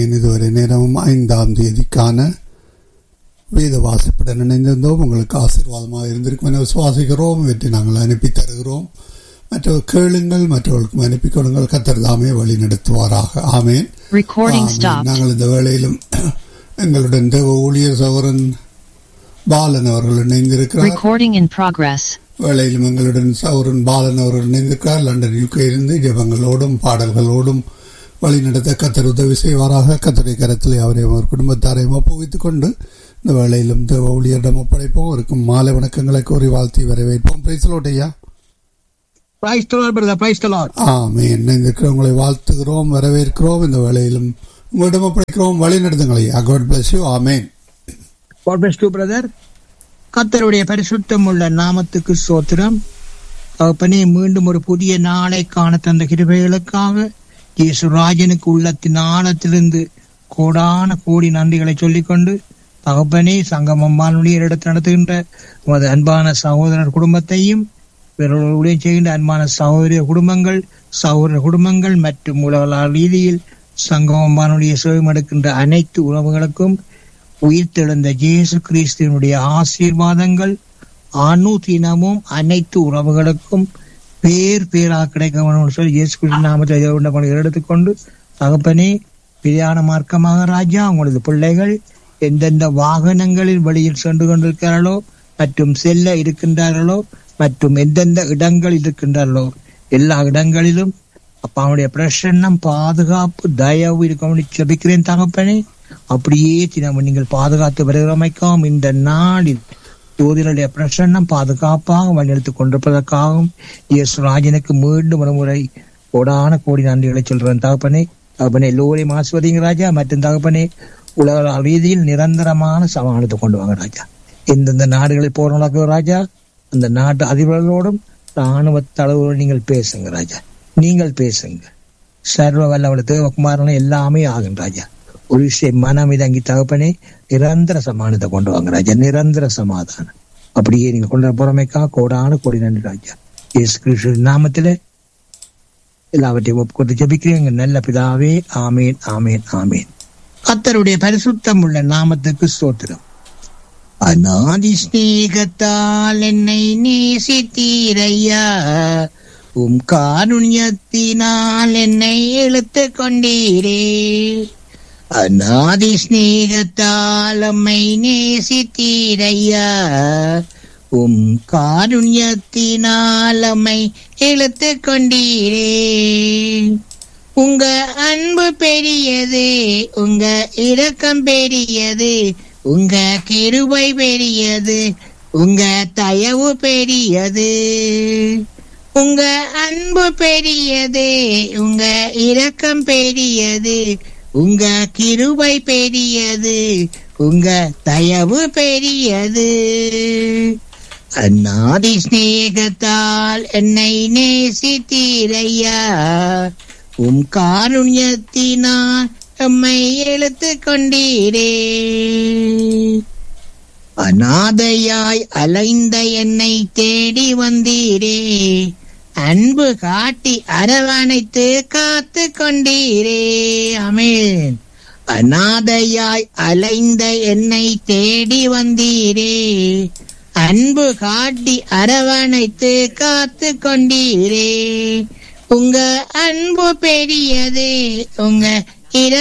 இதுவரை நேரமும் ஐந்தாம் தேதிக்கான வேத வாசிப்புடன் இணைந்திருந்தோம் உங்களுக்கு ஆசீர்வாதமாக இருந்திருக்கும் என விசுவாசிக்கிறோம் வெற்றி நாங்கள் அனுப்பி தருகிறோம் மற்றவர் கேளுங்கள் மற்றவர்களுக்கும் அனுப்பி கொடுங்கள் கத்தர் தாமே வழி நடத்துவாராக ஆமேன் Recording ஆமென். stopped. நாங்கள் இந்த வேளையிலும் எங்களுடன் தேவ ஊழியர் சௌரன் பாலன் அவர்கள் இணைந்திருக்கிறார் Recording in progress. வேளையிலும் எங்களுடன் சௌரன் பாலன் அவர்கள் இணைந்திருக்கிறார் லண்டன் யூகே இருந்து ஜெபங்களோடும் பாடல்களோடும் வழிநடத்த கத்தர் உதவி செய்வாராக கத்தரை கரத்திலே அவரையும் அவர் குடும்பத்தாரையும் ஒப்புவித்துக் கொண்டு இந்த வேளையிலும் தேவ ஊழியரிடம் ஒப்படைப்போம் அவருக்கும் மாலை வணக்கங்களை கோரி வாழ்த்தி வரவேற்போம் பிரைசலோட்டையா Praise the Lord, brother. Praise the Lord. ஆமே இணைந்திருக்கிறவங்களை வாழ்த்துகிறோம் வரவேற்கிறோம் இந்த வேளையிலும் உங்களிடம் ஒப்படைக்கிறோம் வழி நடத்துங்களை God bless you amen God bless you, brother. கர்த்தருடைய பரிசுத்தம் உள்ள நாமத்துக்கு சோத்திரம் தகப்பனே மீண்டும் ஒரு புதிய நாளை காண தந்த கிருபைகளுக்காக இயேசு ராஜனுக்கு உள்ளத்தின் ஆழத்திலிருந்து கோடான கோடி நன்றிகளை சொல்லிக்கொண்டு தகப்பனே சங்கமம் வானொலியர் எடுத்து நடத்துகின்ற உமது அன்பான சகோதரர் குடும்பத்தையும் பிறர்களுடைய செய்கின்ற அன்பான சகோதரிய குடும்பங்கள் சகோதர குடும்பங்கள் மற்றும் உலக ரீதியில் சங்கமம் வானொலியை சேவமெடுக்கின்ற அனைத்து உறவுகளுக்கும் உயிர்த்தெழுந்த இயேசு கிறிஸ்துவனுடைய ஆசீர்வாதங்கள் அனுதினமும் அனைத்து உறவுகளுக்கும் பேர் பேராக கிடைக்க வேண்டும் சொல்லி இயேசு கிறிஸ்து நாமத்தை தேவனுடைய எடுத்துக்கொண்டு தகப்பனே பிரியான மார்க்கமாக ராஜா உங்களது பிள்ளைகள் எந்தெந்த வாகனங்களில் வழியில் சென்று கொண்டிருக்கிறார்களோ மற்றும் செல்ல இருக்கின்றார்களோ மற்றும் எந்தெந்த இடங்களில் இருக்கின்றார்களோ எல்லா இடங்களிலும் அப்பாவுடைய பிரசன்னம் பாதுகாப்பு தயவு இருக்கணும்னு செபிக்கிறேன் தகப்பனே அப்படியே தினமும் நீங்கள் பாதுகாத்து வருகிறமைக்காகவும் இந்த நாளில் ஜோதிடருடைய பிரசன்னம் பாதுகாப்பாக வழிநடத்திக் கொண்டிருப்பதற்காகவும் இயேசு ராஜனுக்கு மீண்டும் ஒரு முறை கோடான கோடி நன்றிகளை சொல்றேன் தகப்பனே தகப்பனே எல்லோரையும் ஆஸ்வதிங்க ராஜா மற்றும் தகப்பனே உலக ரீதியில் நிரந்தரமான சமாளித்து கொண்டு வாங்க ராஜா எந்தெந்த நாடுகளில் போறவங்களுக்கு ராஜா அந்த நாட்டு அதிபர்களோடும் ராணுவ தலைவரோடு நீங்கள் பேசுங்க ராஜா நீங்கள் பேசுங்க சர்வ வல்லவள தேவகுமாரனும் எல்லாமே ஆகும் ராஜா ஒரு விஷயம் மனம் இதங்கி தகப்பனே நிரந்தர சமானத்தை கொண்டு வாங்க ராஜா நிரந்தர சமாதானம் அப்படியே நீங்க கொண்டு வர புறமைக்கா கோடான கோடி நன்றி ராஜா இயேசு கிறிஸ்து நாமத்திலே எல்லாவற்றையும் ஒப்புக்கொண்டு ஜெபிக்கிறேன் நல்ல பிதாவே ஆமேன் ஆமேன் ஆமேன் கத்தருடைய பரிசுத்தம் உள்ள நாமத்துக்கு ஸ்தோத்திரம் அநாதி ஸ்நேகத்தால் என்னை நேசித்தீரையா உம் காருண்யத்தினால் என்னை இழுத்து கொண்டீரே அநாதி ஸ்நேகத்தால் அம்மை நேசித்தீரையா உம் காருண்யத்தினால் அம்மை இழுத்து கொண்டீரே உங்க அன்பு பெரியது உங்க இரக்கம் பெரியது உங்க கிருபை பெரியது உங்க தயவு பெரியது உங்க அன்பு பெரியது உங்க இரக்கம் பெரியது உங்க கிருபை பெரியது உங்க தயவு பெரியது அந்நாதி சிநேகத்தால் என்னை நேசித்தீரையா உம் காருண்யத்தினால் எம்மை எழுத்து கொண்டீரே அநாதையாய் அலைந்த என்னை தேடி வந்தீரே அன்பு காட்டி அரவணைத்து காத்து கொண்டீரே அமேன் அநாதையாய் அலைந்த என்னை தேடி வந்தீரே அன்பு காட்டி அரவணைத்து காத்து கொண்டீரே உங்க அன்பு பெரியது உங்க இர